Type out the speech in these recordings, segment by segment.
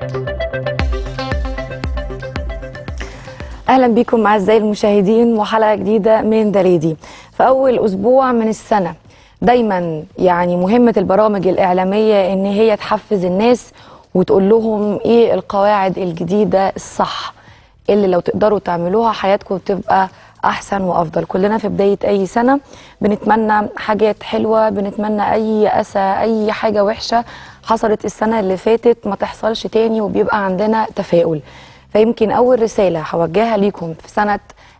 اهلا بكم اعزائي المشاهدين وحلقه جديده من دليدي في اول اسبوع من السنه دايما يعني مهمه البرامج الاعلاميه ان هي تحفز الناس وتقول لهم ايه القواعد الجديده الصح اللي لو تقدروا تعملوها حياتكم تبقى احسن وافضل كلنا في بدايه اي سنه بنتمنى حاجات حلوه بنتمنى اي اسى اي حاجه وحشه حصلت السنه اللي فاتت ما تحصلش تاني وبيبقى عندنا تفاؤل فيمكن اول رساله هوجهها ليكم في سنه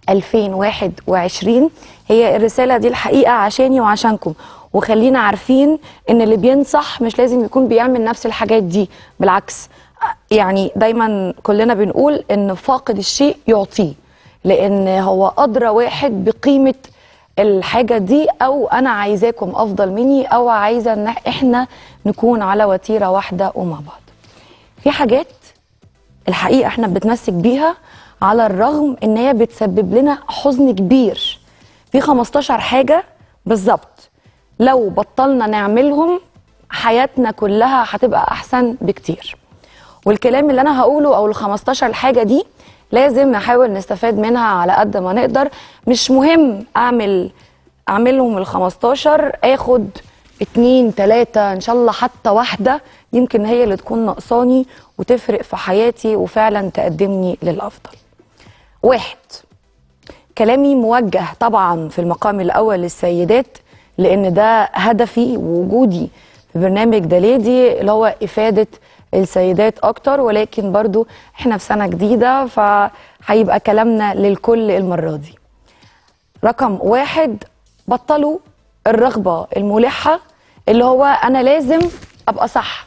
2021 هي الرساله دي الحقيقه عشاني وعشانكم وخلينا عارفين ان اللي بينصح مش لازم يكون بيعمل نفس الحاجات دي بالعكس يعني دايما كلنا بنقول ان فاقد الشيء يعطيه لان هو ادرى واحد بقيمه الحاجه دي او انا عايزاكم افضل مني او عايزه ان احنا نكون على وتيره واحده ومع بعض في حاجات الحقيقه احنا بنتمسك بيها على الرغم ان هي بتسبب لنا حزن كبير في 15 حاجه بالظبط لو بطلنا نعملهم حياتنا كلها هتبقى احسن بكتير والكلام اللي انا هقوله او ال 15 حاجه دي لازم نحاول نستفاد منها على قد ما نقدر مش مهم اعمل اعملهم ال 15 اخد اتنين تلاتة ان شاء الله حتى واحدة يمكن هي اللي تكون ناقصاني وتفرق في حياتي وفعلا تقدمني للافضل واحد كلامي موجه طبعا في المقام الاول للسيدات لان ده هدفي ووجودي في برنامج دليدي اللي هو افاده السيدات اكتر ولكن برضو احنا في سنه جديده فهيبقى كلامنا للكل المره دي رقم واحد بطلوا الرغبه الملحه اللي هو انا لازم ابقى صح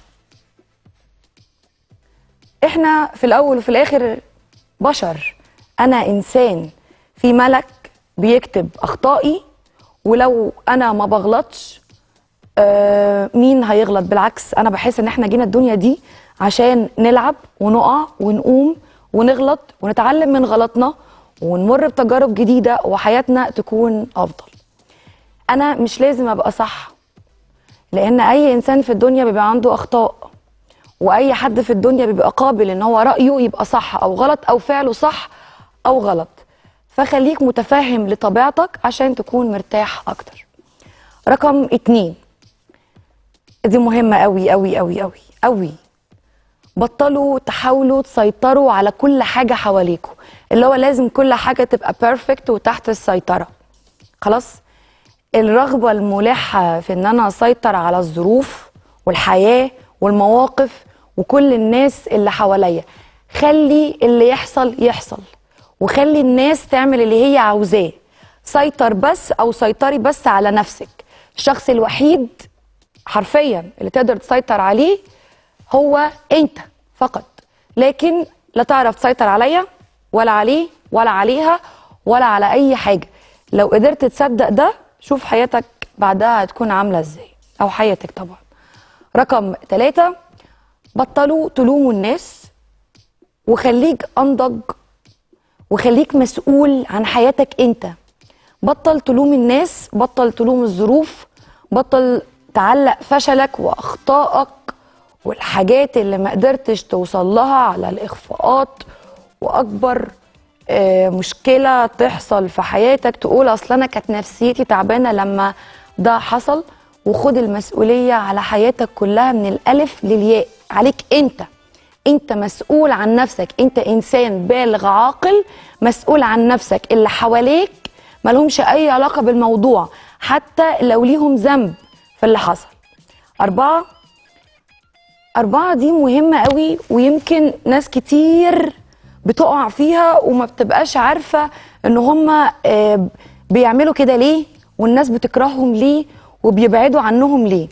احنا في الاول وفي الاخر بشر انا انسان في ملك بيكتب اخطائي ولو انا ما بغلطش آه مين هيغلط بالعكس انا بحس ان احنا جينا الدنيا دي عشان نلعب ونقع ونقوم ونغلط ونتعلم من غلطنا ونمر بتجارب جديده وحياتنا تكون افضل انا مش لازم ابقى صح لان اي انسان في الدنيا بيبقى عنده اخطاء واي حد في الدنيا بيبقى قابل ان هو رايه يبقى صح او غلط او فعله صح او غلط فخليك متفهم لطبيعتك عشان تكون مرتاح اكتر رقم اتنين دي مهمة قوي قوي قوي قوي قوي بطلوا تحاولوا تسيطروا على كل حاجة حواليكم اللي هو لازم كل حاجة تبقى بيرفكت وتحت السيطرة خلاص الرغبة الملحة في ان انا اسيطر على الظروف والحياة والمواقف وكل الناس اللي حواليا خلي اللي يحصل يحصل وخلي الناس تعمل اللي هي عاوزاه سيطر بس او سيطري بس على نفسك الشخص الوحيد حرفيا اللي تقدر تسيطر عليه هو انت فقط لكن لا تعرف تسيطر عليا ولا عليه ولا عليها ولا على اي حاجه لو قدرت تصدق ده شوف حياتك بعدها هتكون عامله ازاي او حياتك طبعا رقم ثلاثة بطلوا تلوموا الناس وخليك انضج وخليك مسؤول عن حياتك انت بطل تلوم الناس بطل تلوم الظروف بطل تعلق فشلك واخطائك والحاجات اللي ما قدرتش توصل لها على الاخفاقات واكبر آه، مشكله تحصل في حياتك تقول اصل انا كانت نفسيتي تعبانه لما ده حصل وخد المسؤوليه على حياتك كلها من الالف للياء عليك انت انت مسؤول عن نفسك انت انسان بالغ عاقل مسؤول عن نفسك اللي حواليك ملهمش اي علاقه بالموضوع حتى لو ليهم ذنب في اللي حصل أربعة أربعة دي مهمة قوي ويمكن ناس كتير بتقع فيها وما بتبقاش عارفة ان هم بيعملوا كده ليه والناس بتكرههم ليه وبيبعدوا عنهم ليه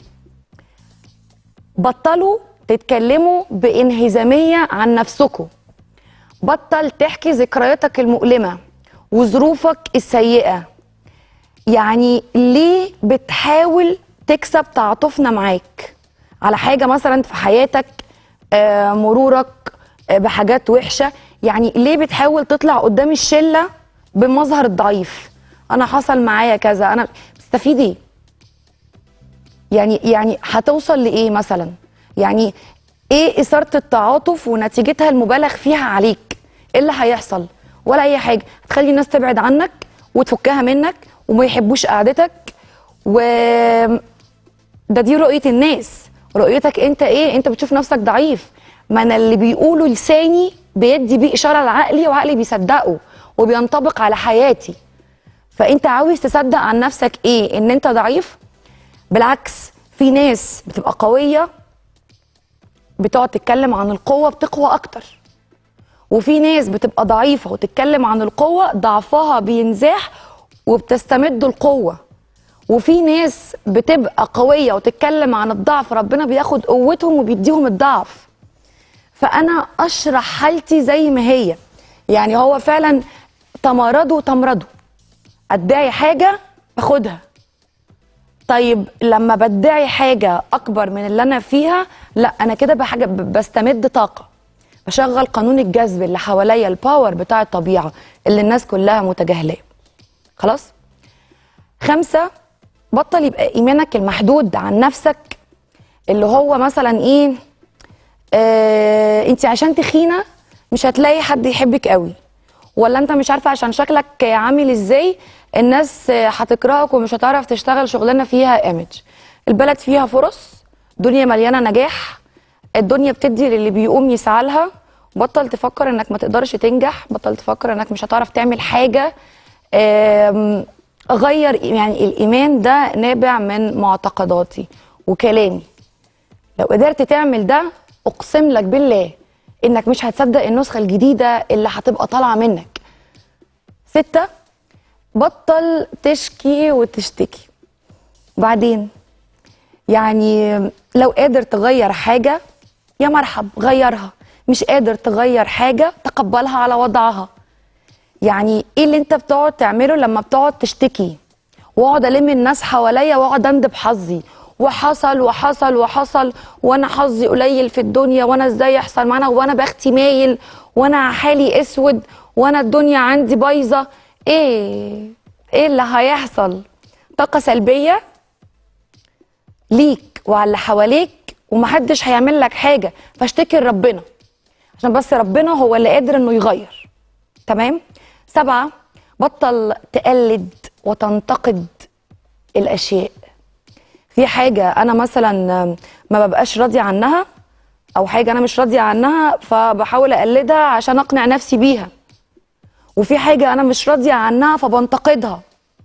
بطلوا تتكلموا بانهزامية عن نفسكم بطل تحكي ذكرياتك المؤلمة وظروفك السيئة يعني ليه بتحاول تكسب تعاطفنا معاك على حاجة مثلا في حياتك آه، مرورك آه، بحاجات وحشة يعني ليه بتحاول تطلع قدام الشلة بمظهر الضعيف انا حصل معايا كذا انا بتستفيد ايه يعني يعني هتوصل لايه مثلا يعني ايه اثاره التعاطف ونتيجتها المبالغ فيها عليك ايه اللي هيحصل ولا اي حاجه هتخلي الناس تبعد عنك وتفكها منك وما يحبوش قعدتك و ده دي رؤيه الناس رؤيتك انت ايه انت بتشوف نفسك ضعيف ما انا اللي بيقوله لساني بيدي بيه اشاره لعقلي وعقلي بيصدقه وبينطبق على حياتي فانت عاوز تصدق عن نفسك ايه ان انت ضعيف بالعكس في ناس بتبقى قويه بتقعد تتكلم عن القوه بتقوى اكتر وفي ناس بتبقى ضعيفه وتتكلم عن القوه ضعفها بينزاح وبتستمد القوه وفي ناس بتبقى قويه وتتكلم عن الضعف ربنا بياخد قوتهم وبيديهم الضعف فانا اشرح حالتي زي ما هي يعني هو فعلا تمردوا تمردوا ادعي حاجه باخدها طيب لما بدعي حاجه اكبر من اللي انا فيها لا انا كده بحاجه ب- بستمد طاقه بشغل قانون الجذب اللي حواليا الباور بتاع الطبيعه اللي الناس كلها متجاهلاه خلاص خمسة بطل يبقى إيمانك المحدود عن نفسك اللي هو مثلا إيه آه أنت عشان تخينة مش هتلاقي حد يحبك قوي ولا أنت مش عارفة عشان شكلك عامل إزاي الناس آه، هتكرهك ومش هتعرف تشتغل شغلانة فيها ايمج البلد فيها فرص دنيا مليانة نجاح الدنيا بتدي للي بيقوم يسعى لها بطل تفكر انك ما تقدرش تنجح بطل تفكر انك مش هتعرف تعمل حاجة آم، غير يعني الايمان ده نابع من معتقداتي وكلامي لو قدرت تعمل ده اقسم لك بالله انك مش هتصدق النسخه الجديده اللي هتبقى طالعه منك ستة بطل تشكي وتشتكي بعدين يعني لو قادر تغير حاجه يا مرحب غيرها مش قادر تغير حاجه تقبلها على وضعها يعني ايه اللي انت بتقعد تعمله لما بتقعد تشتكي واقعد الم الناس حواليا واقعد اندب حظي وحصل وحصل وحصل وانا حظي قليل في الدنيا وانا ازاي يحصل معانا وانا بختي مايل وانا حالي اسود وانا الدنيا عندي بايظه ايه ايه اللي هيحصل طاقه سلبيه ليك وعلى اللي حواليك ومحدش هيعمل لك حاجه فاشتكي لربنا عشان بس ربنا هو اللي قادر انه يغير تمام سبعة بطل تقلد وتنتقد الأشياء في حاجة أنا مثلا ما ببقاش راضية عنها أو حاجة أنا مش راضية عنها فبحاول أقلدها عشان أقنع نفسي بيها وفي حاجة أنا مش راضية عنها فبنتقدها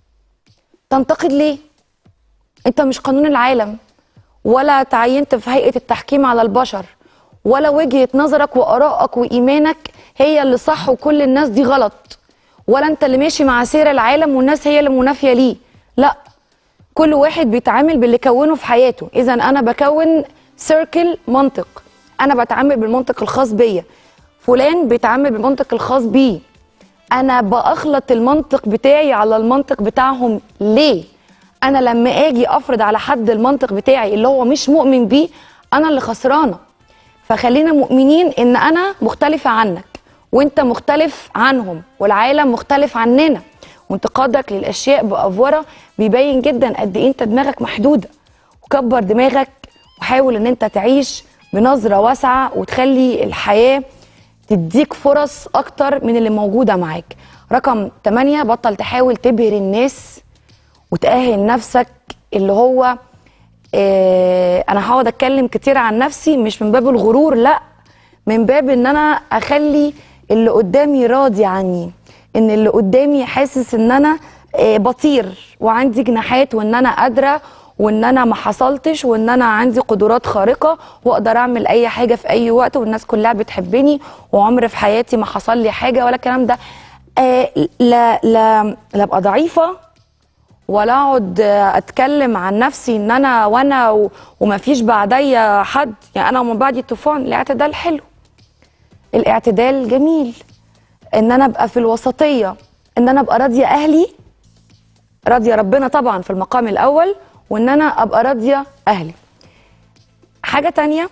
تنتقد ليه؟ أنت مش قانون العالم ولا تعينت في هيئة التحكيم على البشر ولا وجهة نظرك وآرائك وإيمانك هي اللي صح وكل الناس دي غلط ولا أنت اللي ماشي مع سير العالم والناس هي اللي منافية ليه لا كل واحد بيتعامل باللي كونه في حياته إذا أنا بكون سيركل منطق أنا بتعامل بالمنطق الخاص بيا فلان بيتعامل بالمنطق الخاص بيه انا باخلط المنطق بتاعي على المنطق بتاعهم ليه انا لما اجي افرض على حد المنطق بتاعي اللي هو مش مؤمن بيه انا اللي خسرانه فخلينا مؤمنين ان انا مختلفه عنك وانت مختلف عنهم والعالم مختلف عننا وانتقادك للاشياء بافوره بيبين جدا قد ايه انت دماغك محدوده وكبر دماغك وحاول ان انت تعيش بنظره واسعه وتخلي الحياه تديك فرص اكتر من اللي موجوده معاك رقم 8 بطل تحاول تبهر الناس وتأهل نفسك اللي هو آه انا هقعد اتكلم كتير عن نفسي مش من باب الغرور لا من باب ان انا اخلي اللي قدامي راضي عني ان اللي قدامي حاسس ان انا آه بطير وعندي جناحات وان انا قادره وان انا ما حصلتش وان انا عندي قدرات خارقه واقدر اعمل اي حاجه في اي وقت والناس كلها بتحبني وعمر في حياتي ما حصل لي حاجه ولا الكلام ده آه لا لا لا ابقى ضعيفه ولا اقعد اتكلم عن نفسي ان انا وانا و- ومفيش بعديا حد يعني انا ومن بعدي طوفان الاعتدال حلو الاعتدال جميل ان انا ابقى في الوسطيه ان انا ابقى راضيه اهلي راضيه ربنا طبعا في المقام الاول وان انا ابقى راضيه اهلي حاجه تانية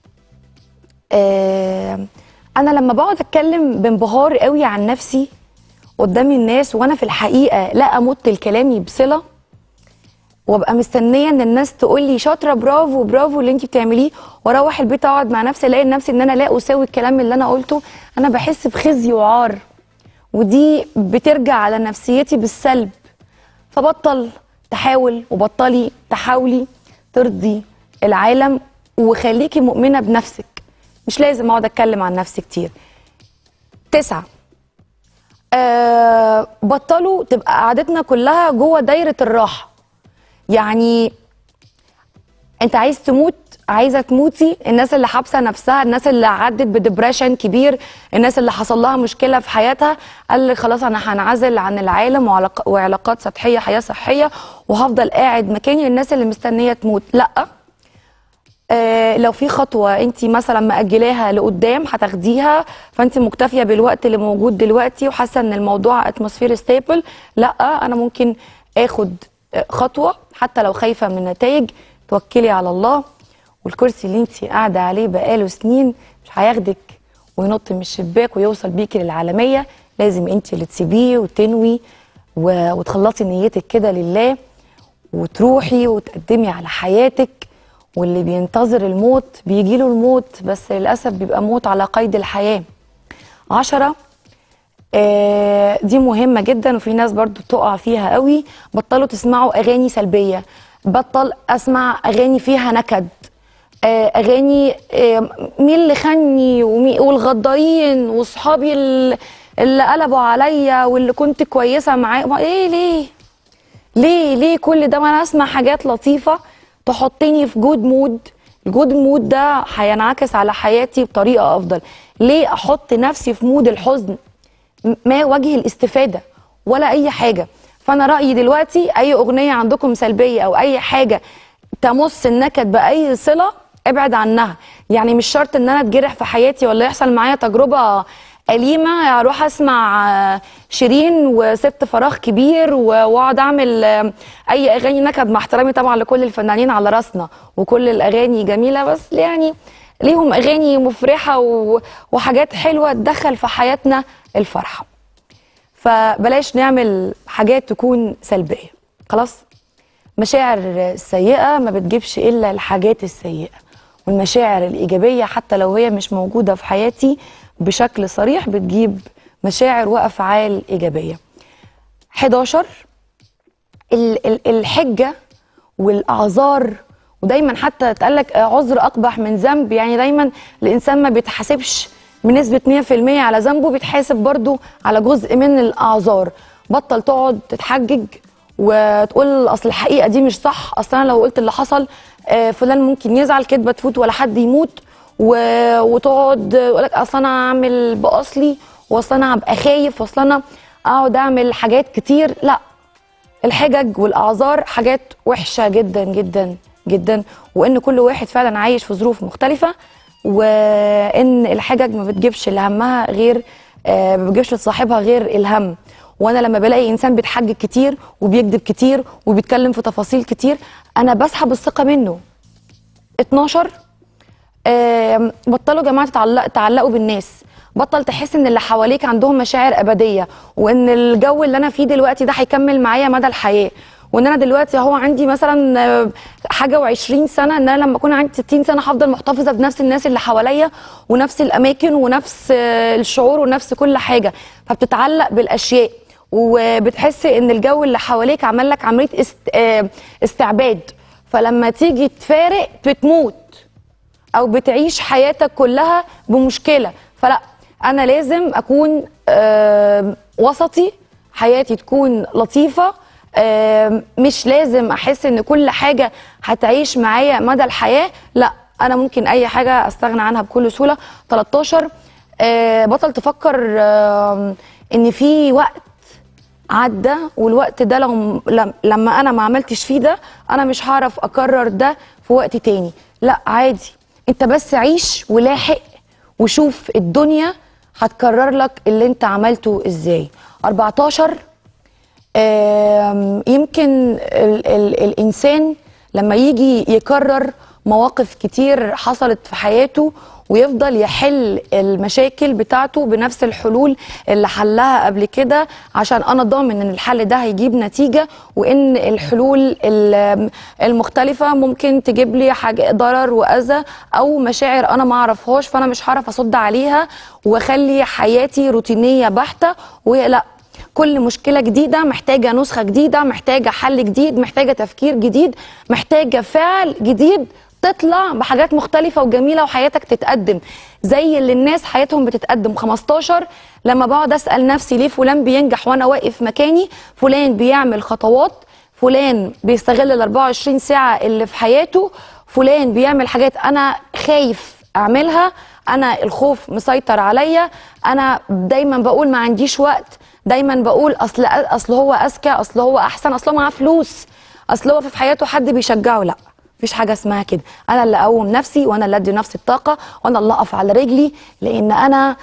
آه انا لما بقعد اتكلم بانبهار قوي عن نفسي قدام الناس وانا في الحقيقه لا امت الكلام بصله وابقى مستنيه ان الناس تقول لي شاطره برافو برافو اللي انت بتعمليه واروح البيت اقعد مع نفسي الاقي نفسي ان انا لا اساوي الكلام اللي انا قلته انا بحس بخزي وعار ودي بترجع على نفسيتي بالسلب فبطل تحاول وبطلي تحاولي ترضي العالم وخليكي مؤمنه بنفسك مش لازم اقعد اتكلم عن نفسي كتير تسعة آه بطلوا تبقى قعدتنا كلها جوه دايره الراحه يعني انت عايز تموت عايزه تموتي الناس اللي حابسه نفسها الناس اللي عدت بدبريشن كبير الناس اللي حصل لها مشكله في حياتها قال لك خلاص انا هنعزل عن العالم وعلاق- وعلاقات سطحيه حياه صحيه وهفضل قاعد مكاني الناس اللي مستنيه تموت لا آه، لو في خطوه انت مثلا مأجلاها لقدام هتاخديها فانت مكتفيه بالوقت اللي موجود دلوقتي وحاسه ان الموضوع اتموسفير ستيبل لا انا ممكن اخد آه، خطوه حتى لو خايفه من النتائج توكلي على الله والكرسي اللي انت قاعده عليه بقاله سنين مش هياخدك وينط من الشباك ويوصل بيكي للعالميه لازم انت اللي تسيبيه وتنوي و- وتخلصي نيتك كده لله وتروحي وتقدمي على حياتك واللي بينتظر الموت بيجيله الموت بس للأسف بيبقى موت على قيد الحياة عشرة آه، دي مهمة جدا وفي ناس برضو بتقع فيها قوي بطلوا تسمعوا أغاني سلبية بطل أسمع أغاني فيها نكد آه، أغاني آه، مين اللي خني ومي- والغدارين وصحابي ال- اللي قلبوا عليا واللي كنت كويسة معاه ايه ليه ليه ليه كل ده ما انا اسمع حاجات لطيفه تحطني في جود مود الجود مود ده هينعكس على حياتي بطريقه افضل ليه احط نفسي في مود الحزن م- ما وجه الاستفاده ولا اي حاجه فانا رايي دلوقتي اي اغنيه عندكم سلبيه او اي حاجه تمس النكد باي صله ابعد عنها يعني مش شرط ان انا اتجرح في حياتي ولا يحصل معايا تجربه أليمة أروح أسمع آه، شيرين وست فراغ كبير و- وأقعد أعمل آه، أي أغاني نكد مع احترامي طبعا لكل الفنانين على راسنا وكل الأغاني جميلة بس يعني ليهم أغاني مفرحة و- وحاجات حلوة تدخل في حياتنا الفرحة فبلاش نعمل حاجات تكون سلبية خلاص مشاعر السيئة ما بتجيبش إلا الحاجات السيئة والمشاعر الإيجابية حتى لو هي مش موجودة في حياتي بشكل صريح بتجيب مشاعر وأفعال إيجابية 11 ال- ال- الحجة والأعذار ودايما حتى اتقال لك عذر أقبح من ذنب يعني دايما الإنسان ما بيتحاسبش بنسبة 100% على ذنبه بيتحاسب برضو على جزء من الأعذار بطل تقعد تتحجج وتقول أصل الحقيقة دي مش صح أصل أنا لو قلت اللي حصل آه، فلان ممكن يزعل كدبة تفوت ولا حد يموت و... وتقعد يقول لك أصل أنا أعمل بأصلي وأصل أنا هبقى خايف وأصل أنا أقعد أعمل حاجات كتير لأ الحجج والاعذار حاجات وحشه جدا جدا جدا وان كل واحد فعلا عايش في ظروف مختلفه وان الحجج ما بتجيبش لهمها غير آه، ما بتجيبش لصاحبها غير الهم وانا لما بلاقي انسان بيتحجج كتير وبيكذب كتير وبيتكلم في تفاصيل كتير انا بسحب الثقه منه 12 آم، بطلوا يا جماعه تتعلق تعلقوا بالناس بطل تحس ان اللي حواليك عندهم مشاعر ابديه وان الجو اللي انا فيه دلوقتي ده هيكمل معايا مدى الحياه وان انا دلوقتي اهو عندي مثلا آه، حاجه و20 سنه ان انا لما اكون عندي 60 سنه هفضل محتفظه بنفس الناس اللي حواليا ونفس الاماكن ونفس آه، الشعور ونفس كل حاجه فبتتعلق بالاشياء وبتحس ان الجو اللي حواليك عمل لك عمليه است... آه، استعباد فلما تيجي تفارق بتموت او بتعيش حياتك كلها بمشكله فلا انا لازم اكون آم، وسطي حياتي تكون لطيفه آم، مش لازم احس ان كل حاجه هتعيش معايا مدى الحياه لا انا ممكن اي حاجه استغنى عنها بكل سهوله 13 آه، بطل تفكر آم، ان في وقت عدى والوقت ده لو لم- لما انا ما عملتش فيه ده انا مش هعرف اكرر ده في وقت تاني لا عادي انت بس عيش ولاحق وشوف الدنيا هتكرر لك اللي انت عملته ازاي 14 آم، يمكن ال ال الانسان لما يجي يكرر مواقف كتير حصلت في حياته ويفضل يحل المشاكل بتاعته بنفس الحلول اللي حلها قبل كده عشان انا ضامن ان الحل ده هيجيب نتيجه وان الحلول ال- المختلفه ممكن تجيب لي حاجه ضرر واذى او مشاعر انا ما اعرفهاش فانا مش هعرف اصد عليها واخلي حياتي روتينيه بحته ولا كل مشكلة جديدة محتاجة نسخة جديدة محتاجة حل جديد محتاجة تفكير جديد محتاجة فعل جديد تطلع بحاجات مختلفة وجميلة وحياتك تتقدم زي اللي الناس حياتهم بتتقدم 15 لما بقعد أسأل نفسي ليه فلان بينجح وأنا واقف مكاني فلان بيعمل خطوات فلان بيستغل ال 24 ساعة اللي في حياته فلان بيعمل حاجات أنا خايف أعملها أنا الخوف مسيطر عليا أنا دايما بقول ما عنديش وقت دايما بقول أصل أصل هو أذكى أصل هو أحسن أصل هو معاه فلوس أصل هو في حياته حد بيشجعه لأ مفيش حاجة اسمها كده أنا اللي أقوم نفسي وأنا اللي أدي نفسي الطاقة وأنا اللي أقف على رجلي لأن أنا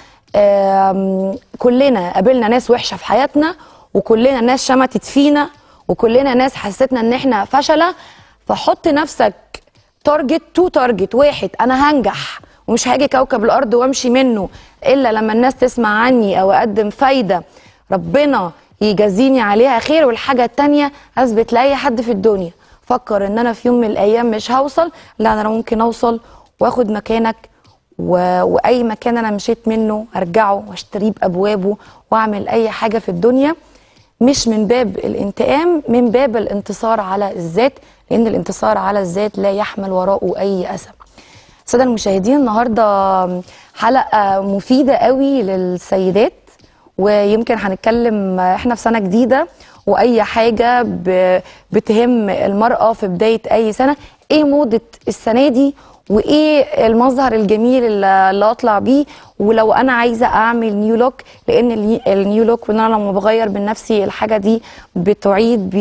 آم، كلنا قابلنا ناس وحشة في حياتنا وكلنا ناس شمتت فينا وكلنا ناس حسيتنا ان احنا فشله فحط نفسك تارجت تو تارجت واحد انا هنجح ومش هاجي كوكب الارض وامشي منه الا لما الناس تسمع عني او اقدم فايده ربنا يجازيني عليها خير والحاجه التانيه اثبت لاي حد في الدنيا فكر ان انا في يوم من الايام مش هوصل لا انا ممكن اوصل واخد مكانك و... واي مكان انا مشيت منه ارجعه واشتريه بابوابه واعمل اي حاجه في الدنيا مش من باب الانتقام من باب الانتصار على الذات لان الانتصار على الذات لا يحمل وراءه اي اثم الساده المشاهدين النهارده حلقه مفيده قوي للسيدات ويمكن هنتكلم احنا في سنه جديده واي حاجه ب- بتهم المراه في بدايه اي سنه ايه موضه السنه دي وايه المظهر الجميل اللي اللي اطلع بيه ولو انا عايزه اعمل نيو لوك لان الني- النيو لوك وان انا لما بغير من نفسي الحاجه دي بتعيد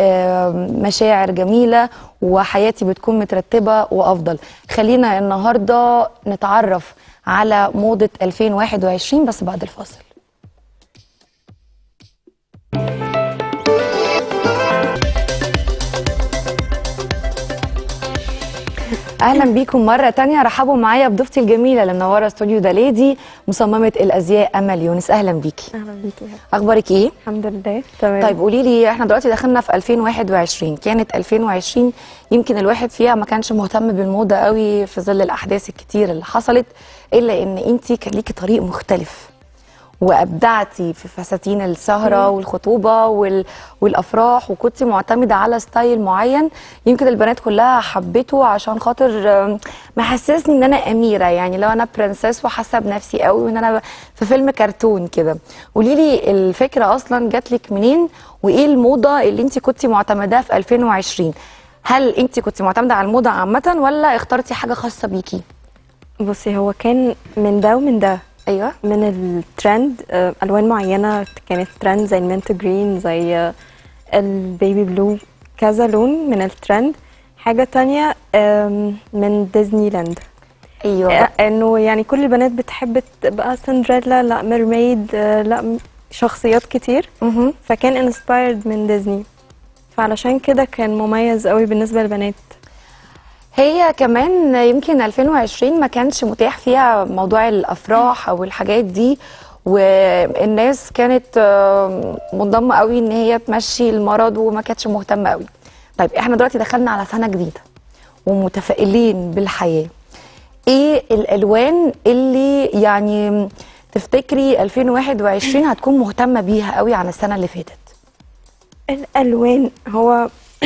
بمشاعر جميله وحياتي بتكون مترتبه وافضل خلينا النهارده نتعرف على موضه 2021 بس بعد الفاصل اهلا بيكم مره تانية رحبوا معايا بضيفتي الجميله اللي منوره استوديو داليدي مصممه الازياء امل يونس اهلا بيكي اهلا بيكي اخبارك ايه الحمد لله تمام طيب قولي لي احنا دلوقتي دخلنا في 2021 كانت 2020 يمكن الواحد فيها ما كانش مهتم بالموضه قوي في ظل الاحداث الكتير اللي حصلت الا ان انت كان ليكي طريق مختلف وابدعتي في فساتين السهره والخطوبه وال... والافراح وكنت معتمده على ستايل معين يمكن البنات كلها حبته عشان خاطر آم، محسسني ان انا اميره يعني لو انا برنسس وحاسه بنفسي قوي وان انا ب- في فيلم كرتون كده قولي لي الفكره اصلا جات لك منين وايه الموضه اللي انت كنت معتمداها في 2020 هل انت كنت معتمده على الموضه عامه ولا اخترتي حاجه خاصه بيكي بصي هو كان من ده ومن ده ايوه من الترند آه، الوان معينه كانت ترند زي المنت جرين زي آه، البيبي بلو كذا لون من الترند حاجه تانية آم، من ديزني لاند ايوه آه، انه يعني كل البنات بتحب تبقى سندريلا لا ميرميد آه، لا م- شخصيات كتير مهم. فكان انسبايرد من ديزني فعلشان كده كان مميز قوي بالنسبه للبنات هي كمان يمكن 2020 ما كانش متاح فيها موضوع الافراح او الحاجات دي والناس كانت آه، منضمه قوي ان هي تمشي المرض وما كانتش مهتمه قوي طيب احنا دلوقتي دخلنا على سنه جديده ومتفائلين بالحياه ايه الالوان اللي يعني تفتكري 2021 هتكون مهتمه بيها قوي عن السنه اللي فاتت الالوان هو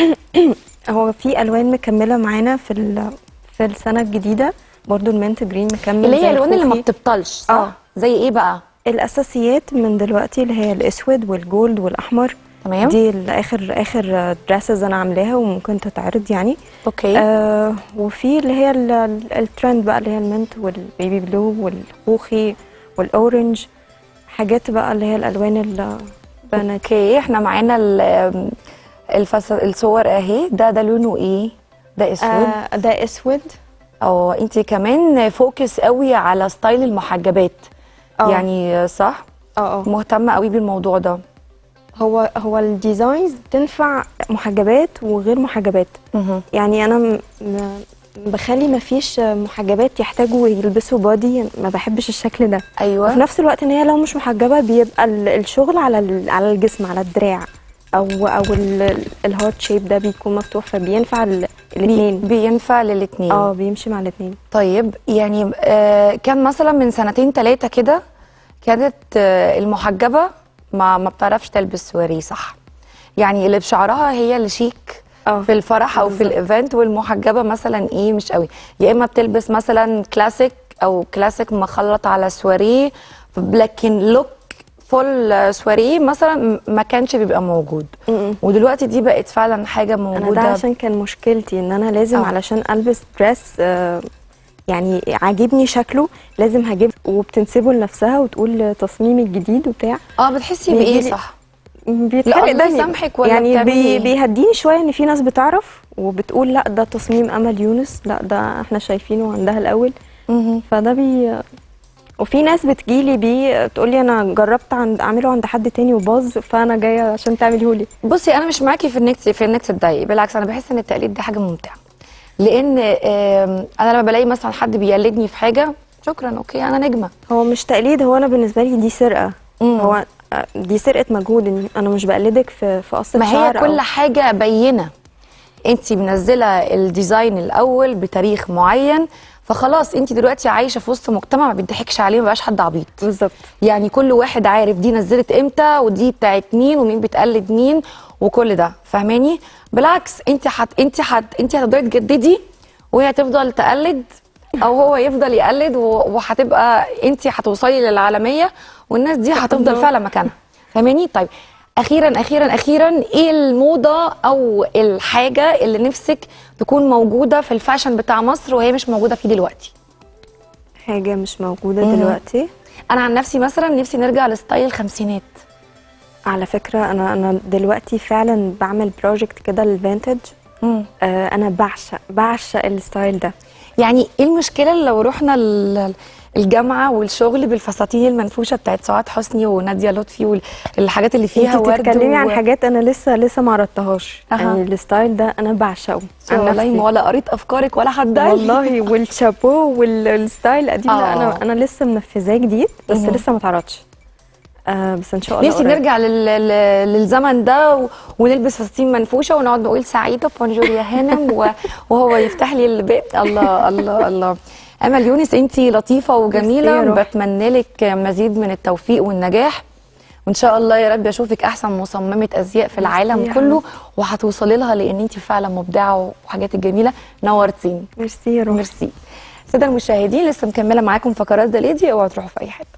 هو في الوان مكمله معانا في ال- في السنه الجديده برضو المنت جرين مكمل اللي زي هي الالوان اللي ما الخوخي. بتبطلش صح آه. زي ايه بقى الاساسيات من دلوقتي اللي هي الاسود والجولد والاحمر تمام. دي اخر اخر دراسز انا عاملاها وممكن تتعرض يعني اوكي آه وفي اللي هي ال- ال- الترند بقى اللي هي المنت والبيبي بلو والخوخي والاورنج حاجات بقى اللي هي الالوان البنات اوكي احنا معانا ال- الفس... الصور اهي ده ده لونه ايه ده اسود آه ده اسود اه انت كمان فوكس قوي على ستايل المحجبات آه. يعني صح اه اه مهتمه قوي بالموضوع ده هو هو الديزاينز تنفع محجبات وغير محجبات مهم. يعني انا م- م- بخلي ما فيش محجبات يحتاجوا يلبسوا بادي ما بحبش الشكل ده ايوه وفي نفس الوقت ان هي لو مش محجبه بيبقى ال- الشغل على ال- على الجسم على الدراع او او الهارت شيب ده بيكون مفتوح فبينفع بي الاثنين بينفع للاثنين اه بيمشي مع الاثنين طيب يعني آه كان مثلا من سنتين ثلاثه كده كانت آه المحجبه ما ما بتعرفش تلبس سواري صح يعني اللي بشعرها هي اللي شيك اه في الفرح او في بالظبط. الايفنت والمحجبه مثلا ايه مش قوي يا اما بتلبس مثلا كلاسيك او كلاسيك مخلط على سواريه لكن لوك فول سواريه مثلا م- ما كانش بيبقى موجود م-م. ودلوقتي دي بقت فعلا حاجه انا ده موجوده عشان كان مشكلتي ان انا لازم آه. علشان البس دريس آه يعني عاجبني شكله لازم هجيب وبتنسبه لنفسها وتقول تصميمي الجديد وبتاع اه بتحسي بايه بيجيلي- صح بيتحرق الله دمي يسامحك ولا يعني بتعملي بي إيه؟ بيهديني شويه ان في ناس بتعرف وبتقول لا ده تصميم امل يونس لا ده احنا شايفينه عندها الاول مهم. فده بي وفي ناس بتجيلي بيه تقول لي انا جربت عند اعمله عند حد تاني وباظ فانا جايه عشان تعمليه لي بصي انا مش معاكي في انك في انك تتضايقي بالعكس انا بحس ان التقليد دي حاجه ممتعه لان آم، انا لما بلاقي مثلا حد بيقلدني في حاجه شكرا اوكي انا نجمه هو مش تقليد هو انا بالنسبه لي دي سرقه مم. هو آه، دي سرقه مجهود إن انا مش بقلدك في في قصه ما هي شعر كل أو- حاجه بينه انت منزله الديزاين الاول بتاريخ معين فخلاص انت دلوقتي عايشه في وسط مجتمع ما بيضحكش عليه ما بقاش حد عبيط بالظبط يعني كل واحد عارف دي نزلت امتى ودي بتاعت مين ومين بتقلد مين وكل ده فاهماني بالعكس انت حت انت حت انت هتقدري تجددي وهي تفضل تقلد او هو يفضل يقلد و- وهتبقى انت هتوصلي للعالميه والناس دي هتفضل الله. فعلا مكانها فاهماني طيب اخيرا اخيرا اخيرا ايه الموضه او الحاجه اللي نفسك تكون موجوده في الفاشن بتاع مصر وهي مش موجوده فيه دلوقتي حاجه مش موجوده مم. دلوقتي انا عن نفسي مثلا نفسي نرجع لستايل الخمسينات على فكره انا انا دلوقتي فعلا بعمل بروجكت كده للفانتج مم. آه انا بعشق بعشق الستايل ده يعني ايه المشكله لو رحنا ال- الجامعه والشغل بالفساتين المنفوشه بتاعت سعاد حسني وناديه لطفي والحاجات اللي فيها انت ورد بتتكلمي عن و- حاجات انا لسه لسه ما عرضتهاش أها. يعني الستايل ده انا بعشقه عن والله نفسي ما ولا قريت افكارك ولا حد قال لي. والله والشابو والستايل القديم ده آه. انا انا لسه منفذاه جديد بس مهم. لسه ما اتعرضش آه بس ان شاء الله نفسي قريب. نرجع لل... لل- للزمن ده و... ونلبس فساتين منفوشه ونقعد نقول سعيده بونجور يا هانم و... وهو يفتح لي الباب الله الله الله امل يونس انت لطيفه ميرسي يا وجميله روح. بتمنى لك مزيد من التوفيق والنجاح وان شاء الله يا رب اشوفك احسن مصممه ازياء في العالم يا كله وهتوصلي لها لان انت فعلا مبدعه وحاجاتك جميله نورتيني ميرسي يا روح ميرسي ساده المشاهدين لسه مكمله معاكم فقرات ده ليدي اوعوا تروحوا في اي حته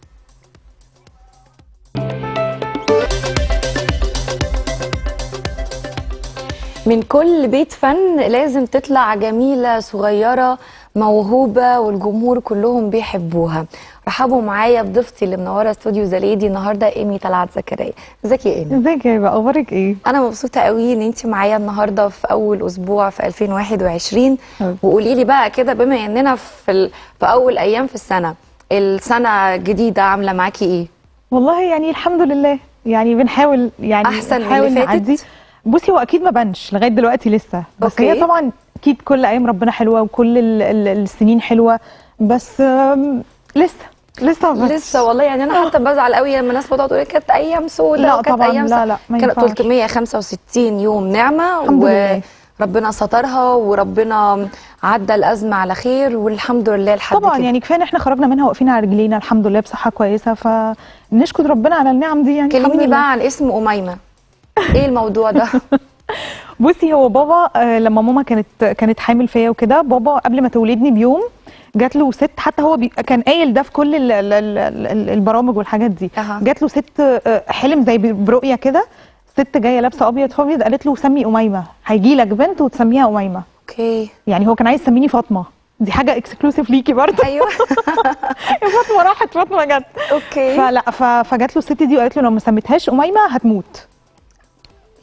من كل بيت فن لازم تطلع جميلة صغيرة موهوبة والجمهور كلهم بيحبوها رحبوا معايا بضيفتي اللي منورة استوديو زليدي النهاردة ايمي طلعت زكريا ازيك يا ايمي ازيك يا بقى اخبارك ايه انا مبسوطة قوي ان انت معايا النهاردة في اول اسبوع في 2021 حبيبتي. وقولي لي بقى كده بما اننا في ال... في اول ايام في السنة السنة الجديدة عاملة معاكي ايه والله يعني الحمد لله يعني بنحاول يعني أحسن من نحاول اللي فاتت؟ نعدي بصي هو اكيد ما بانش لغايه دلوقتي لسه بس أوكي. هي طبعا اكيد كل ايام ربنا حلوه وكل ال ال السنين حلوه بس آم، لسه لسه ما بانش. لسه والله يعني انا حتى بزعل قوي لما الناس بتقعد تقول لي كانت ايام سودة لا وكانت طبعاً، ايام لا، لا، ما كانت ينفعش. 365 يوم نعمه الحمد لله. وربنا سترها وربنا عدى الازمه على خير والحمد لله لحد طبعا كده يعني كفايه ان احنا خرجنا منها واقفين على رجلينا الحمد لله بصحه كويسه فنشكر ربنا على النعم دي يعني الحمد كلميني لله. بقى عن اسم اميمه ايه الموضوع ده بصي هو بابا آه، لما ماما كانت كانت حامل فيا وكده بابا قبل ما تولدني بيوم جات له ست حتى هو بي كان قايل ده في كل ال ال ال ال البرامج والحاجات دي أها. جات له ست آه، حلم زي ب- برؤيه كده ست جايه لابسه ابيض في ابيض قالت له سمي اميمه هيجي لك بنت وتسميها اميمه اوكي يعني هو كان عايز يسميني فاطمه دي حاجه اكسكلوسيف ليكي برضه ايوه يا فاطمه راحت فاطمه جت اوكي فلا ف- فجات له الست دي وقالت له لو ما سميتهاش اميمه هتموت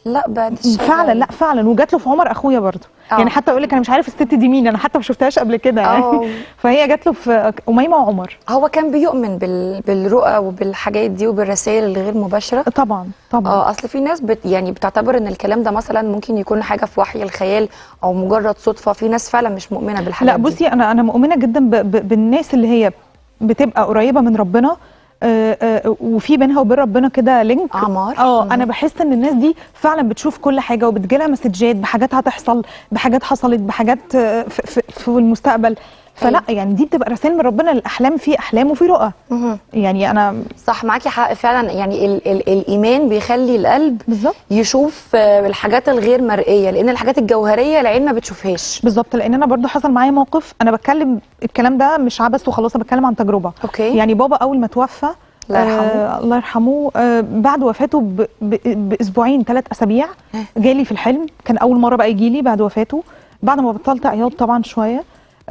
لا بعد الشر فعلا لا فعلا وجات له في عمر اخويا برضه آه. يعني حتى يقول لك انا مش عارف الست دي مين انا حتى ما شفتهاش قبل كده آه. يعني فهي جات له في اميمه وعمر هو كان بيؤمن بال... بالرؤى وبالحاجات دي وبالرسائل الغير مباشره طبعا طبعا اه اصل في ناس بت يعني بتعتبر ان الكلام ده مثلا ممكن يكون حاجه في وحي الخيال او مجرد صدفه في ناس فعلا مش مؤمنه بالحاجات لا دي. بصي انا انا مؤمنه جدا ب ب بالناس اللي هي بتبقى قريبه من ربنا آه، آه، وفي بينها وبين ربنا كده لينك أعمار. اه مم. انا بحس ان الناس دي فعلا بتشوف كل حاجه وبتجيلها مسجات بحاجات هتحصل بحاجات حصلت بحاجات آه، في, في, في المستقبل فلا يعني دي بتبقى رسائل من ربنا الاحلام في احلام وفي رؤى مهم. يعني انا صح معاكي حق فعلا يعني ال ال الايمان بيخلي القلب بالظبط يشوف آه، الحاجات الغير مرئيه لان الحاجات الجوهريه العين ما بتشوفهاش بالظبط لان انا برضو حصل معايا موقف انا بتكلم الكلام ده مش عبث وخلاص انا بتكلم عن تجربه اوكي يعني بابا اول ما توفى الله يرحمه. آه الله يرحمه آه بعد وفاته ب ب باسبوعين ثلاث اسابيع جالي في الحلم كان اول مره بقى يجي لي بعد وفاته بعد ما بطلت عياط طبعا شويه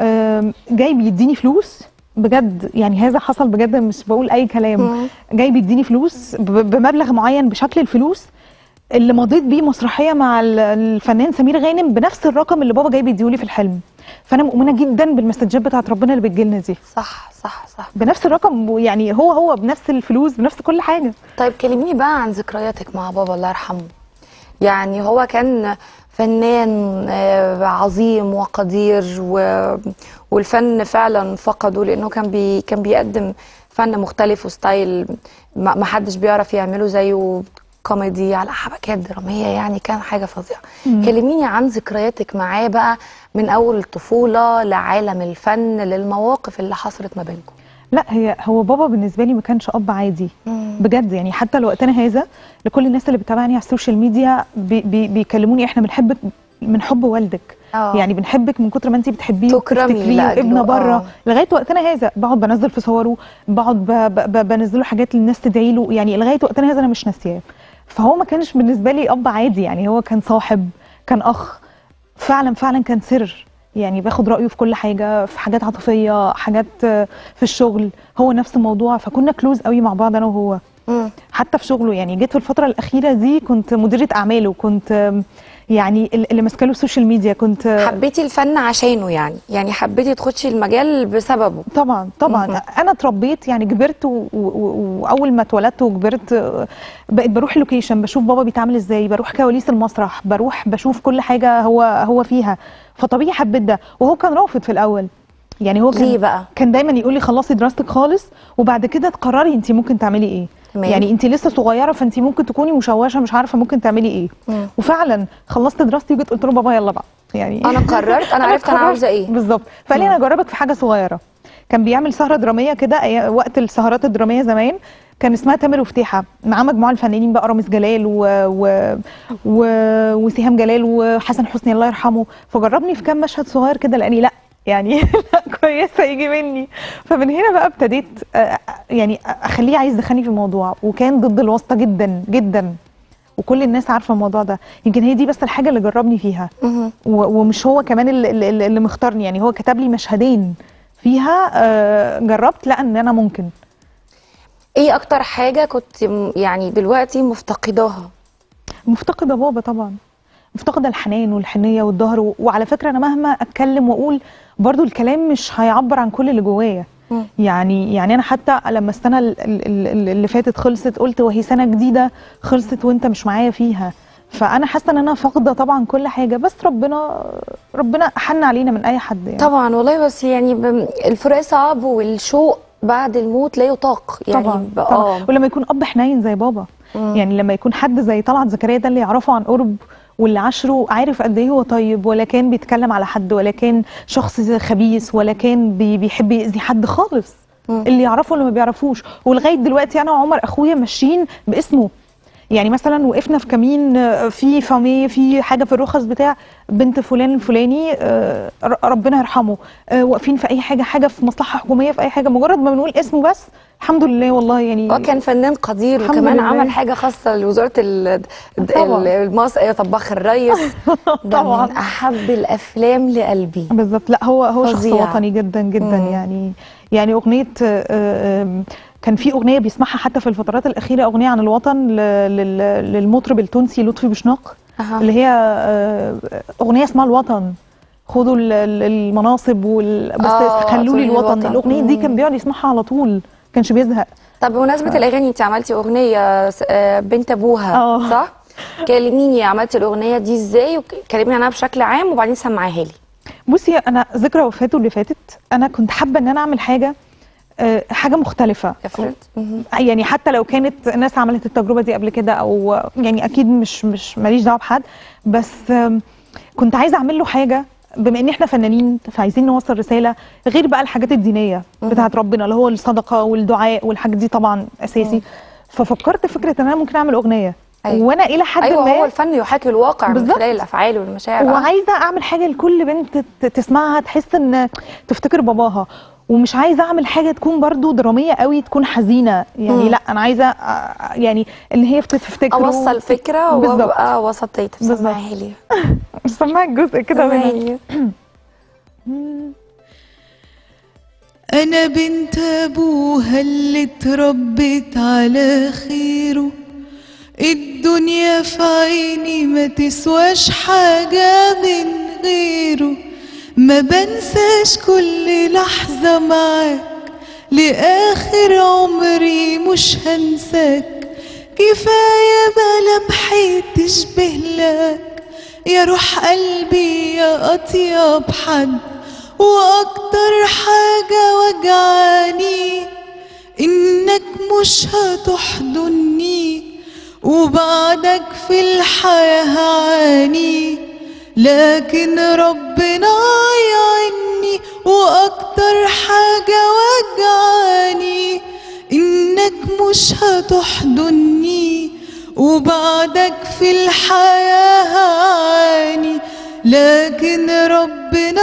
آه جاي بيديني فلوس بجد يعني هذا حصل بجد مش بقول اي كلام مم. جاي بيديني فلوس ب- بمبلغ معين بشكل الفلوس اللي مضيت بيه مسرحيه مع ال- الفنان سمير غانم بنفس الرقم اللي بابا جاي بيديهولي في الحلم فانا مؤمنه جدا بالمسجات بتاعت ربنا اللي بتجيلنا دي صح صح صح بنفس الرقم يعني هو هو بنفس الفلوس بنفس كل حاجه طيب كلميني بقى عن ذكرياتك مع بابا الله يرحمه يعني هو كان فنان آه، عظيم وقدير و... والفن فعلا فقده لانه كان بي... كان بيقدم فن مختلف وستايل ما ما حدش بيعرف يعمله زيه كوميدي على حبكات دراميه يعني كان حاجه فظيعه كلميني عن ذكرياتك معاه بقى من اول الطفوله لعالم الفن للمواقف اللي حصلت ما بينكم لا هي هو بابا بالنسبه لي ما كانش اب عادي مم. بجد يعني حتى لوقتنا هذا لكل الناس اللي بتتابعني على السوشيال ميديا بي بي بيكلموني احنا بنحبك من حب والدك آه. يعني بنحبك من كتر ما انت بتحبيه تكرمي وبتفتكريه لأجله، وابنه بره آه. لغايه وقتنا هذا بقعد بنزل في صوره بقعد ب- ب- ب- بنزل له حاجات للناس تدعي له يعني لغايه وقتنا هذا انا مش ناسياه فهو ما كانش بالنسبه لي اب عادي يعني هو كان صاحب كان اخ فعلا فعلا كان سر يعني باخد رايه في كل حاجه في حاجات عاطفيه حاجات آه، في الشغل هو نفس الموضوع فكنا كلوز قوي مع بعض انا وهو مم. حتى في شغله يعني جيت في الفتره الاخيره دي كنت مديره اعماله كنت آم، يعني ال- اللي ماسكه له السوشيال ميديا كنت آه، حبيتي الفن عشانه يعني يعني حبيتي تخشي المجال بسببه طبعا طبعا مهم. انا اتربيت يعني كبرت و- و- و- واول ما اتولدت وكبرت آه، بقيت بروح اللوكيشن بشوف بابا بيتعامل ازاي بروح كواليس المسرح بروح بشوف كل حاجه هو هو فيها فطبيعي حبيت ده وهو كان رافض في الاول يعني هو كان ليه بقى؟ كان دايما يقول لي خلصي دراستك خالص وبعد كده تقرري انت ممكن تعملي ايه تمام. يعني انت لسه صغيره فانت ممكن تكوني مشوشه مش عارفه ممكن تعملي ايه مم. وفعلا خلصت دراستي وجيت قلت له بابا يلا بقى يعني انا قررت انا عرفت انا قررت. عاوزه ايه بالظبط فقال لي انا اجربك في حاجه صغيره كان بيعمل سهره دراميه كده أي- وقت السهرات الدراميه زمان كان اسمها تامر وفتيحه معاه مجموعه الفنانين بقى رامز جلال و... و... و... وسهام جلال وحسن حسني الله يرحمه فجربني في كام مشهد صغير كده لاني لا يعني لا كويسه يجي مني فمن هنا بقى ابتديت آه، يعني اخليه عايز يدخلني في الموضوع وكان ضد الواسطه جدا جدا وكل الناس عارفه الموضوع ده يمكن هي دي بس الحاجه اللي جربني فيها مهم. و- ومش هو كمان اللي, اللي اللي مختارني يعني هو كتب لي مشهدين فيها آه، جربت لا ان انا ممكن ايه اكتر حاجه كنت م- يعني دلوقتي مفتقداها مفتقده بابا طبعا مفتقده الحنان والحنيه والظهر و- وعلى فكره انا مهما اتكلم واقول برضو الكلام مش هيعبر عن كل اللي جوايا مم. يعني يعني انا حتى لما السنه ال- ال- ال- اللي فاتت خلصت قلت وهي سنه جديده خلصت وانت مش معايا فيها فانا حاسه ان انا فاقده طبعا كل حاجه بس ربنا ربنا احن علينا من اي حد يعني طبعا والله بس يعني ب- الفراق صعب والشوق بعد الموت لا يطاق يعني طبعا ب- طبعا اه ولما يكون اب حنين زي بابا مم. يعني لما يكون حد زي طلعت زكريا ده اللي يعرفه عن قرب واللي عاشره عارف قد ايه هو طيب ولا كان بيتكلم على حد ولا كان شخص خبيث ولا كان بي بيحب يأذي حد خالص مم. اللي يعرفه واللي ما بيعرفوش ولغايه دلوقتي انا وعمر اخويا ماشيين باسمه يعني مثلا وقفنا في كمين آه، في فامي في حاجه في الرخص بتاع بنت فلان الفلاني آه، ر- ربنا يرحمه آه، واقفين في اي حاجه حاجه في مصلحه حكوميه في اي حاجه مجرد ما بنقول اسمه بس الحمد لله والله يعني هو كان فنان قدير الحمد وكمان لله. عمل حاجه خاصه لوزاره ال- طبعا. ال- المص طباخ الريس ده طبعا. من احب الافلام لقلبي بالظبط لا هو هو شخص فظيع. وطني جدا جدا مم. يعني يعني اغنيه آه، آه، كان في اغنيه بيسمعها حتى في الفترات الاخيره اغنيه عن الوطن ل- لل- للمطرب التونسي لطفي بوشناق أها. اللي هي آه، اغنيه اسمها الوطن خدوا ال- ال- المناصب وال... بس آه، خلوا لي خدوا لي الوطن الوطن. الاغنيه دي مم. كان بيقعد يسمعها على طول كانش بيزهق طب بمناسبة الأغاني أنت عملتي أغنية س- آه، بنت أبوها آه. صح؟ كلميني عملتي الأغنية دي إزاي وكلميني عنها بشكل عام وبعدين سمعيها لي بصي انا ذكرى وفاته اللي فاتت انا كنت حابه ان انا اعمل حاجه آه، حاجه مختلفه افرض مهم. يعني حتى لو كانت ناس عملت التجربه دي قبل كده او يعني اكيد مش مش ماليش دعوه بحد بس آم، كنت عايزه اعمل له حاجه بما ان احنا فنانين فعايزين نوصل رساله غير بقى الحاجات الدينيه بتاعت ربنا اللي هو الصدقه والدعاء والحاجات دي طبعا اساسي ففكرت فكره ان انا ممكن اعمل اغنيه أيوة. وانا الى حد أيوه ما هو الفن يحاكي الواقع من بالظبط. خلال الأفعال والمشاعر آه. وعايزه اعمل حاجه لكل بنت ت- تسمعها تحس ان تفتكر باباها ومش عايزه اعمل حاجه تكون برضو دراميه قوي تكون حزينه يعني مم. لا انا عايزه آه، يعني ان هي تفتكر أوصل فكرة بالظبط. وأبقى وسطية بالظبط. سمعيها لي سمعك جزء كده منها سمعيني. أنا بنت أبوها اللي اتربت على خيره الدنيا في عيني ما تسواش حاجة من غيره ما بنساش كل لحظة معاك لآخر عمري مش هنساك كفاية ملامحي تشبه لك يا روح قلبي يا أطيب حد وأكتر حاجة وجعاني إنك مش هتحضني وبعدك في الحياة هعاني لكن ربنا يعيني وأكتر حاجة وجعاني إنك مش هتحضني وبعدك في الحياة هعاني لكن ربنا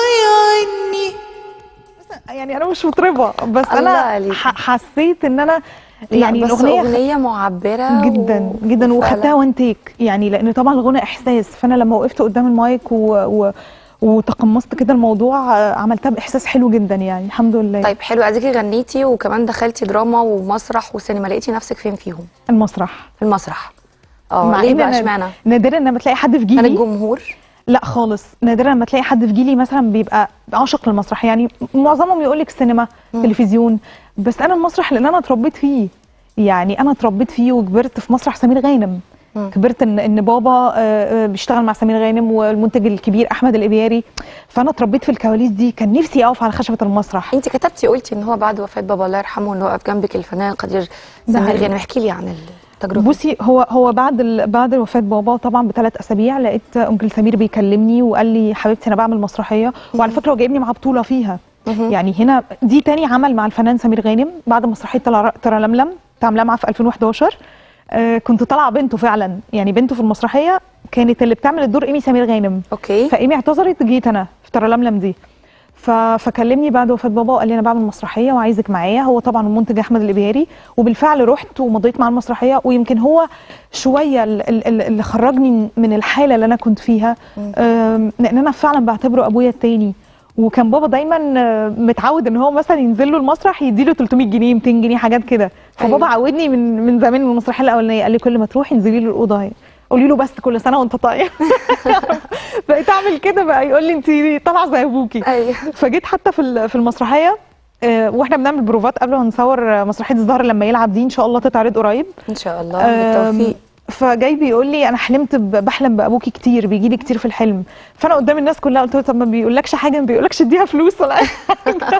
يعيني يعني انا مش مطربه بس الله انا عليكي. ح- حسيت ان انا لا، يعني بس الاغنيه أغنية معبرة جدا و- جدا وفعلا. وخدتها وان تيك يعني لان طبعا الغنى احساس فانا لما وقفت قدام المايك و... و... وتقمصت كده الموضوع آه، عملتها باحساس حلو جدا يعني الحمد لله طيب حلو اديكي غنيتي وكمان دخلتي دراما ومسرح وسينما لقيتي نفسك فين فيهم؟ المسرح في المسرح اه مع ليه إن بقى أنا اشمعنى؟ نادرا لما تلاقي حد في من جيلي الجمهور لا خالص نادرا لما تلاقي حد في جيلي مثلا بيبقى عاشق للمسرح يعني معظمهم يقول لك سينما تلفزيون بس انا المسرح لان انا اتربيت فيه يعني انا اتربيت فيه وكبرت في مسرح سمير غانم مم. كبرت ان ان بابا آه، آه، بيشتغل مع سمير غانم والمنتج الكبير احمد الابياري فانا اتربيت في الكواليس دي كان نفسي اقف على خشبه المسرح انت كتبتي قلتي ان هو بعد وفاه بابا الله يرحمه انه وقف جنبك الفنان القدير ده سمير حقيقي. غانم احكي لي عن التجربه بصي هو هو بعد ال... بعد وفاه بابا طبعا بثلاث اسابيع لقيت انكل سمير بيكلمني وقال لي حبيبتي انا بعمل مسرحيه وعلى فكره هو جايبني معاه بطوله فيها مهم. يعني هنا دي تاني عمل مع الفنان سمير غانم بعد مسرحيه ترى ترى لملم كنت عاملاها معاه في 2011 آه كنت طالعه بنته فعلا يعني بنته في المسرحيه كانت اللي بتعمل الدور ايمي سمير غانم اوكي فايمي اعتذرت جيت انا في ترى لملم دي ف... فكلمني بعد وفاه بابا وقال لي انا بعمل مسرحيه وعايزك معايا هو طبعا المنتج احمد الابياري وبالفعل رحت ومضيت مع المسرحيه ويمكن هو شويه ال- ال- ال- اللي خرجني من الحاله اللي انا كنت فيها آم، لان انا فعلا بعتبره ابويا التاني وكان بابا دايما آه، متعود ان هو مثلا ينزل له المسرح يديله 300 جنيه 200 جنيه حاجات كده فبابا أيوة. عودني من من زمان من المسرحيه الاولانيه قال لي كل ما تروحي انزلي له الاوضه اهي قولي له بس كل سنه وانت طيب بقيت اعمل كده بقى يقول لي انت طالعه زي ابوكي ايوه فجيت حتى في ال- في المسرحيه آه، واحنا بنعمل بروفات قبل ما نصور آه، مسرحيه الزهر لما يلعب دي ان شاء الله تتعرض قريب ان شاء الله آم، بالتوفيق فجاي بيقول لي انا حلمت ب- بحلم بابوكي كتير بيجي لي كتير في الحلم فانا قدام الناس كلها قلت له طب ما بيقولكش حاجه ما بيقولكش اديها فلوس ولا أي حاجة.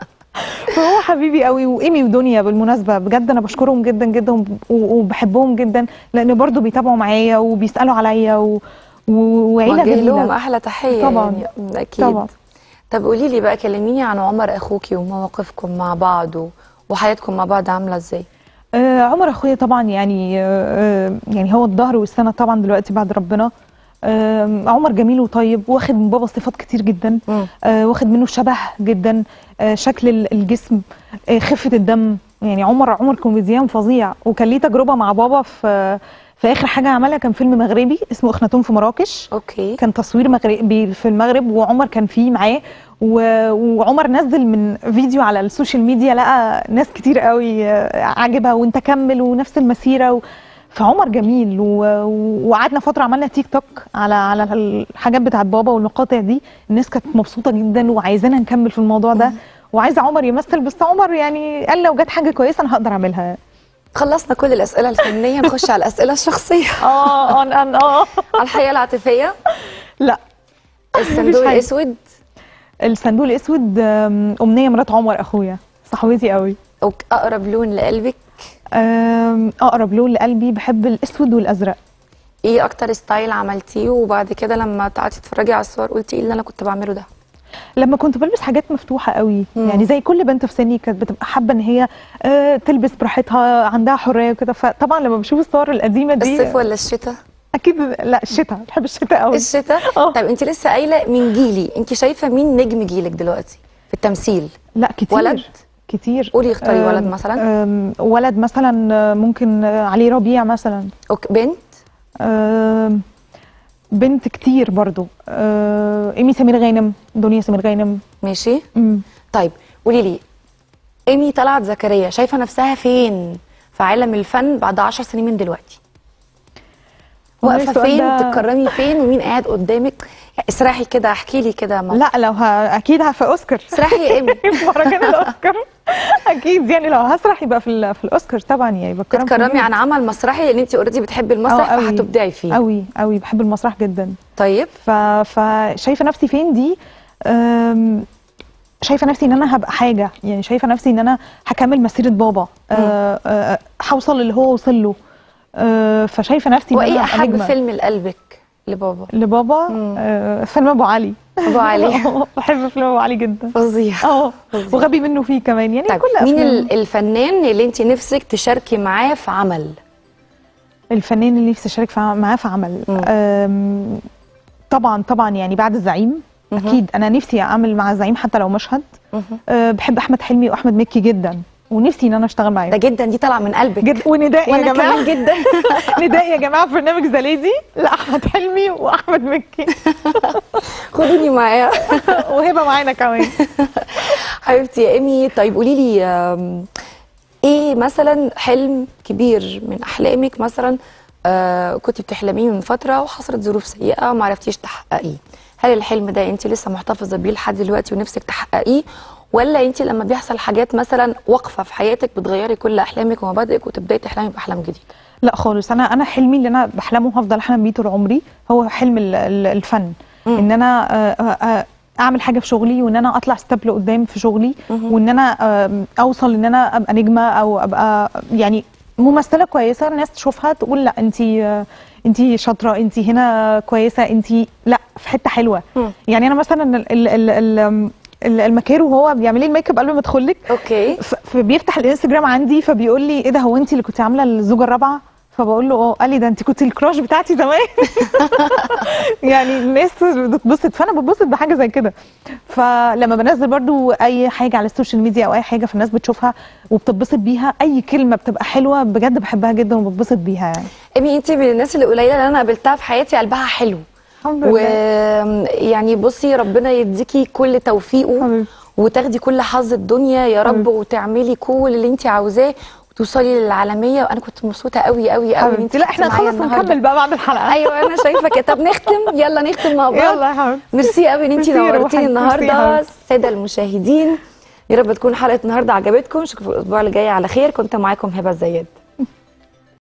فهو حبيبي قوي وايمي ودنيا بالمناسبه بجد انا بشكرهم جدا جدا وب- وبحبهم جدا لان برضو بيتابعوا معايا وبيسالوا عليا و... و- وعيله وجه لهم جميله احلى تحيه طبعاً. يعني اكيد طبعا طب قولي لي بقى كلميني عن عمر اخوكي ومواقفكم مع بعض و... وحياتكم مع بعض عامله ازاي آه عمر اخويا طبعا يعني آه آه، يعني هو الظهر والسنه طبعا دلوقتي بعد ربنا آه عمر جميل وطيب واخد من بابا صفات كتير جدا مم. آه واخد منه شبه جدا آه شكل ال- الجسم آه خفه الدم يعني عمر عمر كوميديان فظيع وكان ليه تجربه مع بابا في في اخر حاجه عملها كان فيلم مغربي اسمه اخناتون في مراكش اوكي كان تصوير مغربي في المغرب وعمر كان فيه معاه و- وعمر نزل من فيديو على السوشيال ميديا لقى ناس كتير قوي آه، عاجبها وانت كمل ونفس المسيره و... فعمر جميل و... وقعدنا فتره عملنا تيك توك على على الحاجات بتاعت بابا والمقاطع دي الناس كانت مبسوطه جدا وعايزانا نكمل في الموضوع ده وعايزه عمر يمثل بس عمر يعني قال لو جت حاجه كويسه انا هقدر اعملها خلصنا كل الاسئله الفنيه نخش على الاسئله الشخصيه اه اه اه على الحياه العاطفيه لا الصندوق حاجة. الاسود الصندوق الاسود آم، امنيه مرات عمر اخويا صاحبتي قوي أو اقرب لون لقلبك آم، اقرب لون لقلبي بحب الاسود والازرق ايه اكتر ستايل عملتيه وبعد كده لما قعدتي تتفرجي على الصور قلتي ايه اللي انا كنت بعمله ده لما كنت بلبس حاجات مفتوحه قوي مم. يعني زي كل بنت في سني كانت بتبقى حابه ان هي آه، تلبس براحتها عندها حريه وكده فطبعا لما بشوف الصور القديمه دي الصيف ولا الشتاء اكيد لا الشتاء بحب الشتاء قوي الشتاء آه. طيب انت لسه قايله من جيلي انت شايفه مين نجم جيلك دلوقتي في التمثيل لا كتير ولد؟ كتير قولي اختاري آم، ولد مثلا آم، ولد مثلا آه، ممكن آه، علي ربيع مثلا اوكي بنت آم، بنت كتير برضو آه، ايمي سمير غانم دنيا سمير غانم ماشي مم. طيب قولي لي ايمي طلعت زكريا شايفه نفسها فين في عالم الفن بعد 10 سنين من دلوقتي والله واقفه السؤال فين ده- وبتتكرمي فين ومين قاعد قدامك اسرحي كده احكي لي كده موقف. لا لو ه... اكيد ه- في اوسكار اسرحي يا ايمي في مهرجان الاوسكار اكيد يعني لو هسرح يبقى في ال... في الاوسكار طبعا يعني بتكرم تتكرمي عن عمل مسرحي لان انت اوريدي بتحبي المسرح فهتبدعي فيه قوي قوي بحب المسرح جدا طيب ف... فشايفه نفسي فين دي أم... شايفه نفسي ان انا هبقى حاجه يعني شايفه نفسي ان انا هكمل مسيره بابا أه، أه، هوصل اللي هو وصل له أه، فشايفه نفسي ان وايه انا هبقى احب نجمة. فيلم لقلبك لبابا لبابا مم. أه، فيلم ابو علي ابو علي بحب فيلم ابو علي جدا فظيع اه فظيع. وغبي منه فيه كمان يعني طيب كل مين أفلامه. ال- الفنان اللي انت نفسك تشاركي معاه في عمل الفنان اللي نفسي اشارك في- معاه في عمل مم. أم، طبعا طبعا يعني بعد الزعيم مهم. اكيد انا نفسي اعمل مع الزعيم حتى لو مشهد مهم. أه، بحب احمد حلمي واحمد مكي جدا ونفسي ان انا اشتغل ده معاهم جدا دي طالعه من قلبك جد ونداء يا وانا جماعه كمان جدا نداء يا جماعه في برنامج زلادي لاحمد حلمي واحمد مكي خدوني معايا وهبه معانا كمان حبيبتي يا ايمي طيب قولي لي آم، ايه مثلا حلم كبير من احلامك مثلا آه كنت بتحلميه من فتره وحصلت ظروف سيئه وما عرفتيش تحققيه هل الحلم ده انت لسه محتفظه بيه لحد دلوقتي ونفسك تحققيه ولا انت لما بيحصل حاجات مثلا واقفه في حياتك بتغيري كل احلامك ومبادئك وتبداي تحلمي باحلام جديده لا خالص انا انا حلمي اللي انا بحلمه وهفضل احلم بيه طول عمري هو حلم ال- ال- الفن مم. ان انا آه، آه، آه، اعمل حاجه في شغلي وان انا اطلع ستيب لقدام في شغلي مهم. وان انا آم، اوصل ان انا ابقى نجمه او ابقى يعني ممثله كويسه الناس تشوفها تقول لا انت انت شاطره انت هنا كويسه انت لا في حته حلوه مم. يعني انا مثلا ال ال ال ال ال- المكير وهو بيعمل لي الميك اب قبل ما ادخل لك اوكي ف- فبيفتح الانستجرام عندي فبيقول لي ايه ده هو انت اللي كنت عامله الزوجه الرابعه فبقول له اه قال لي ده انت كنت الكراش بتاعتي زمان يعني الناس بتتبسط فانا بتبسط بحاجه زي كده فلما بنزل برضو اي حاجه على السوشيال ميديا او اي حاجه فالناس بتشوفها وبتتبسط بيها اي كلمه بتبقى حلوه بجد بحبها جدا وبتبسط بيها يعني ايمي انت من الناس القليله اللي انا قابلتها في حياتي قلبها حلو الحمد ويعني بصي ربنا يديكي كل توفيقه حبيبتي. وتاخدي كل حظ الدنيا يا رب حبيبتي. وتعملي كل اللي انت عاوزاه وتوصلي للعالميه وانا كنت مبسوطه قوي قوي قوي ان انت حبيبتي لا احنا كنتي معايا نخلص النهاردة. ونكمل بقى بعد الحلقه ايوه انا شايفه كده طب نختم يلا نختم مع بعض يلا يا حبيبتي ميرسي قوي ان انت ميرسي يا روحي. نورتيني ميرسي يا النهارده حبيبتي. الساده المشاهدين يا رب تكون حلقه النهارده عجبتكم اشوفكم الاسبوع اللي جاي على خير كنت معاكم هبه الزياد